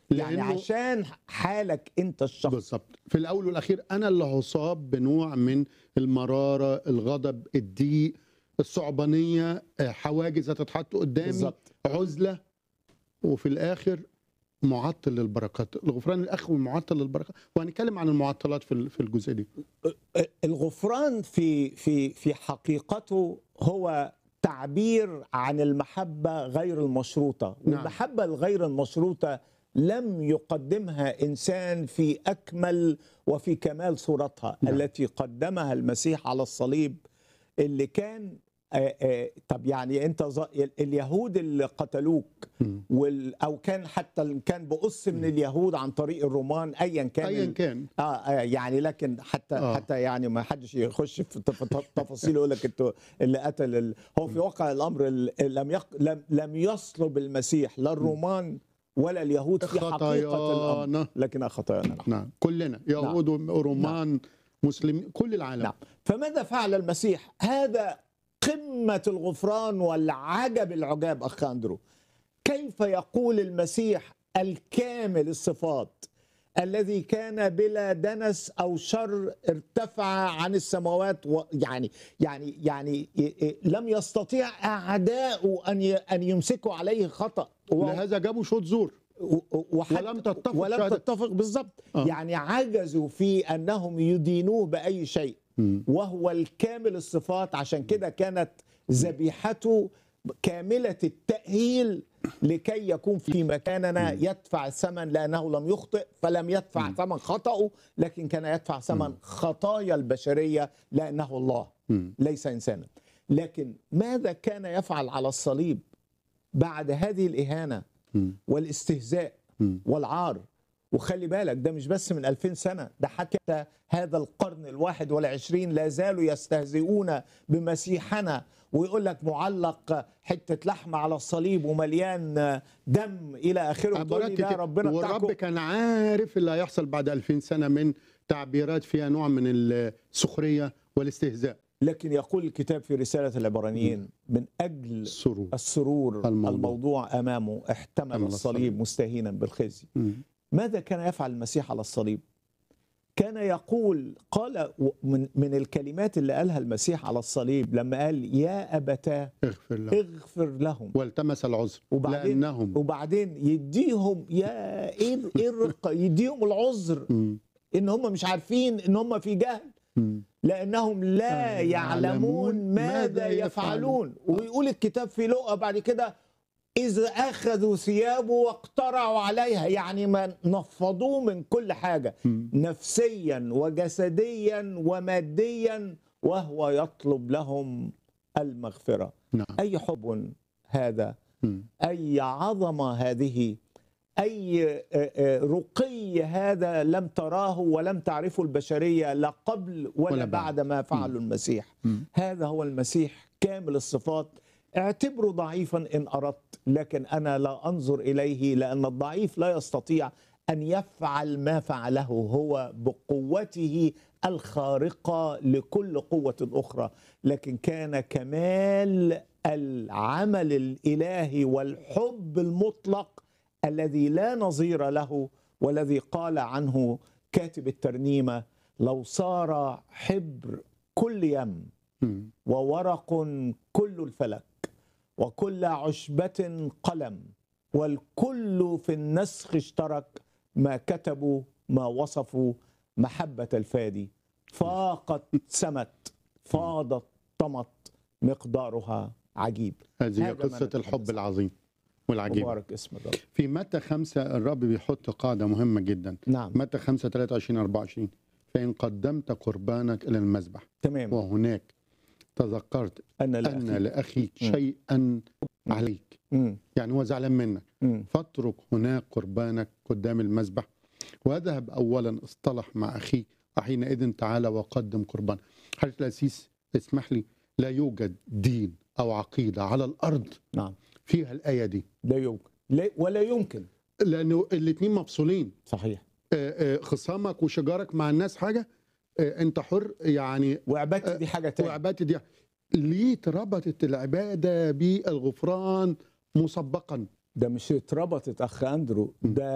يعني لأنه- عشان حالك انت الشخصي بالظبط في الاول والاخير انا اللي هصاب بنوع من المراره الغضب الضيق الصعبانيه آه، حواجز هتتحط قدامي بالظبط عزله وفي الاخر معطل للبركات الغفران الاخوي معطل للبركات وهنتكلم عن المعطلات في ال- في الجزء دي الغفران في في في حقيقته هو تعبير عن المحبة غير المشروطة نعم. والمحبة الغير المشروطة لم يقدمها إنسان في أكمل وفي كمال صورتها نعم. التي قدمها المسيح على الصليب اللي كان آه، آه، طب يعني انت ظ- اليهود اللي قتلوك مم. وال او كان حتى ال- كان بقص من اليهود عن طريق الرومان ايا كان ايا ال- كان اه آه، يعني لكن حتى آه. آه. حتى يعني ما حدش يخش في تف- تف- تفاصيل يقول لك انتوا اللي قتل ال... هو في واقع الامر ال- لم يق... لم لم يصلب المسيح لا الرومان ولا اليهود في حقيقه الامر خطايانا لكن خطايانا نعم. نعم كلنا يهود ورومان مسلمين كل العالم نعم فماذا فعل المسيح هذا قمه الغفران والعجب العجاب اخ اندرو كيف يقول المسيح الكامل الصفات الذي كان بلا دنس او شر ارتفع عن السماوات و يعني يعني يعني ي- ي- لم يستطيع اعداؤه ان ي- ان يمسكوا عليه خطا و- لهذا جابوا شوط زور و- وحتى ولم تتفق ولم شهادة. تتفق بالضبط آه. يعني عجزوا في انهم يدينوه باي شيء مم. وهو الكامل الصفات عشان كده كانت ذبيحته كاملة التأهيل لكي يكون في مكاننا يدفع الثمن لأنه لم يخطئ فلم يدفع ثمن خطأه لكن كان يدفع ثمن خطايا البشرية لأنه الله مم. ليس إنسانا لكن ماذا كان يفعل على الصليب بعد هذه الإهانة مم. والاستهزاء مم. والعار وخلي بالك ده مش بس من 2000 سنة ده حتى هذا القرن الواحد والعشرين لا زالوا يستهزئون بمسيحنا ويقول لك معلق حتة لحمة على الصليب ومليان دم إلى آخره وتقول عبارات لي ده كتير. ربنا والرب بتاعكم كان عارف اللي هيحصل بعد 2000 سنه من تعبيرات فيها نوع من السخريه والاستهزاء لكن يقول الكتاب في رسالة العبرانيين من أجل السرور السرور الموضوع. الموضوع, الموضوع أمامه احتمل حمل الصليب الصليب. مستهينا بالخزي مم. ماذا كان يفعل المسيح على الصليب؟ كان يقول قال و- من من الكلمات اللي قالها المسيح على الصليب لما قال يا ابتاه اغفر له اغفر لهم والتمس العذر وبعدين لانهم وبعدين يديهم يا ايه ايه الرقه يديهم العذر مم. ان هم مش عارفين ان هم في جهل مم. لانهم لا آه، يعلمون يعلمون ماذا ماذا يفعلون يفعلون. ويقول الكتاب في لقا بعد كده إذا أخذوا ثيابه واقترعوا عليها يعني ما نفضوه من كل حاجة مم. نفسيا وجسديا وماديا وهو يطلب لهم المغفرة نعم أي حب هذا مم. أي عظمة هذه أي آه، آه، رقي هذا لم تراه ولم تعرفه البشرية لا قبل ولا, ولا ولا بعد. بعد ما فعله المسيح مم. هذا هو المسيح كامل الصفات اعتبره ضعيفا إن أردت لكن أنا لا أنظر إليه لأن الضعيف لا يستطيع أن يفعل ما فعله هو بقوته الخارقة لكل قوة أخرى لكن كان كمال العمل الإلهي والحب المطلق الذي لا نظير له والذي قال عنه كاتب الترنيمة لو صار حبر كل يم مم. وورق كل الفلك وكل عشبة قلم والكل في النسخ اشترك ما كتبوا ما وصفوا محبة الفادي فاقت سمت فاضت طمت مقدارها عجيب هذه هي هذا ما قصه نتحدث الحب عنه. العظيم والعجيب مبارك اسم الرب في متى خمسة الرب بيحط قاعدة مهمة جدا نعم متى خمسة 23 24 فإن قدمت قربانك إلى المذبح تمام وهناك تذكرت أنا لا أن أخي. لأخيك مم. شيئا عليك مم. يعني هو زعلان منك مم. فاترك هناك قربانك قدام المذبح واذهب أولا اصطلح مع أخيك وحينئذ تعالى وقدم قربان حضرة الأسيس اسمح لي لا يوجد دين أو عقيدة على الأرض نعم فيها الآية دي لا يمكن لا ولا يمكن لأنه الاثنين مفصولين صحيح آه، آه، خصامك وشجارك مع الناس حاجه آه، انت حر يعني وعبادتي دي حاجة تانية وعبادتي دي ليه اتربطت العباده بالغفران مسبقا ده مش اتربطت اخ اندرو ده